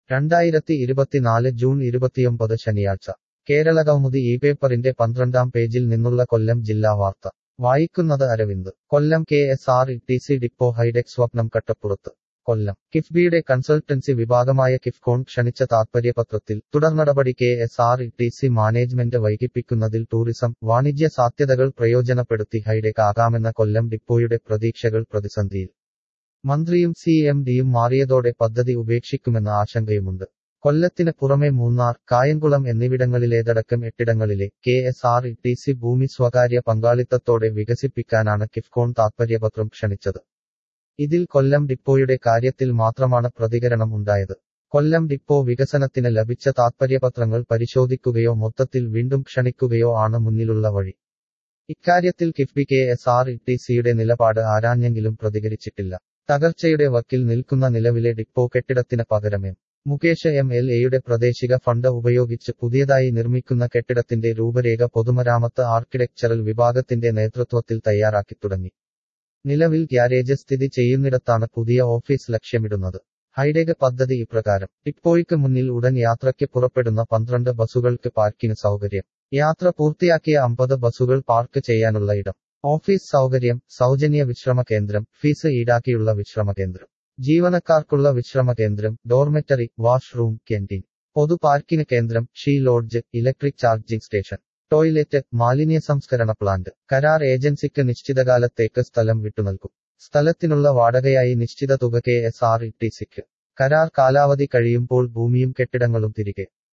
രണ്ടായിരത്തി ഇരുപത്തിനാല് ജൂൺ ഇരുപത്തിയൊമ്പത് ശനിയാഴ്ച കേരളകൗമുദി ഈ പേപ്പറിന്റെ പന്ത്രണ്ടാം പേജിൽ നിന്നുള്ള കൊല്ലം ജില്ലാ വാർത്ത വായിക്കുന്നത് Aravind Kollam K S R T C സി ഡിപ്പോ ഹൈടെക് സ്വപ്നം കട്ടപ്പുറത്ത് കൊല്ലം കിഫ്ബിയുടെ കൺസൾട്ടൻസി വിഭാഗമായ കിഫ്കോൺ ക്ഷണിച്ച താത്പര്യപത്രത്തിൽ തുടർനടപടി K S R T C സി മാനേജ്മെന്റ് വൈകിപ്പിക്കുന്നതിൽ ടൂറിസം വാണിജ്യ സാധ്യതകൾ പ്രയോജനപ്പെടുത്തി ഹൈടെക് ആകാമെന്ന കൊല്ലം ഡിപ്പോയുടെ പ്രതീക്ഷകൾ പ്രതിസന്ധിയിൽ മന്ത്രിയും സി എം ഡിയും മാറിയതോടെ പദ്ധതി ഉപേക്ഷിക്കുമെന്ന ആശങ്കയുമുണ്ട് കൊല്ലത്തിന് പുറമെ മൂന്നാർ കായംകുളം എന്നിവിടങ്ങളിലേതടക്കം എട്ടിടങ്ങളിലെ K S R T C സി ഭൂമി സ്വകാര്യ പങ്കാളിത്തത്തോടെ വികസിപ്പിക്കാനാണ് കിഫ്കോൺ താത്പര്യപത്രം ക്ഷണിച്ചത് ഇതിൽ കൊല്ലം ഡിപ്പോയുടെ കാര്യത്തിൽ മാത്രമാണ് പ്രതികരണം ഉണ്ടായത് കൊല്ലം ഡിപ്പോ വികസനത്തിന് ലഭിച്ച താത്പര്യപത്രങ്ങൾ പരിശോധിക്കുകയോ മൊത്തത്തിൽ വീണ്ടും ക്ഷണിക്കുകയോ ആണ് മുന്നിലുള്ള വഴി ഇക്കാര്യത്തിൽ KIIFB K S R T ടി സിയുടെ നിലപാട് ആരാഞ്ഞെങ്കിലും പ്രതികരിച്ചിട്ടില്ല തകർച്ചയുടെ വക്കിൽ നിൽക്കുന്ന നിലവിലെ ഡിപ്പോ കെട്ടിടത്തിന് പകരമേ മുകേഷ് എം എൽ എയുടെ പ്രാദേശിക ഫണ്ട് ഉപയോഗിച്ച് പുതിയതായി നിർമ്മിക്കുന്ന കെട്ടിടത്തിന്റെ രൂപരേഖ പൊതുമരാമത്ത് ആർക്കിടെക്ചറൽ വിഭാഗത്തിന്റെ നേതൃത്വത്തിൽ തയ്യാറാക്കി തുടങ്ങി നിലവിൽ ഗ്യാരേജ് സ്ഥിതി ചെയ്യുന്നിടത്താണ് പുതിയ ഓഫീസ് ലക്ഷ്യമിടുന്നത് ഹൈടെക് പദ്ധതി ഇപ്രകാരം ഡിപ്പോയ്ക്ക് മുന്നിൽ ഉടൻ യാത്രയ്ക്ക് പുറപ്പെടുന്ന പന്ത്രണ്ട് ബസുകൾക്ക് പാർക്കിംഗ് സൗകര്യം യാത്ര പൂർത്തിയാക്കിയ അമ്പത് ബസുകൾ പാർക്ക് ചെയ്യാനുള്ള ഇടം ഓഫീസ് സൗകര്യം സൗജന്യ വിശ്രമ കേന്ദ്രം ഫീസ് ഈടാക്കിയുള്ള വിശ്രമ കേന്ദ്രം ജീവനക്കാർക്കുള്ള വിശ്രമ കേന്ദ്രം ഡോർമെറ്ററി വാഷ്റൂം ക്യാന്റീൻ പൊതു പാർക്കിംഗ് കേന്ദ്രം she lodge electric charging station toilet മാലിന്യ സംസ്കരണ പ്ലാന്റ് കരാർ ഏജൻസിക്ക് നിശ്ചിതകാലത്തേക്ക് സ്ഥലം വിട്ടുനൽകും സ്ഥലത്തിനുള്ള വാടകയായി നിശ്ചിത തുക കെ എസ് ആർ ഇ ടി സിക്ക് കരാർ കാലാവധി കഴിയുമ്പോൾ ഭൂമിയും കെട്ടിടങ്ങളും തിരികെ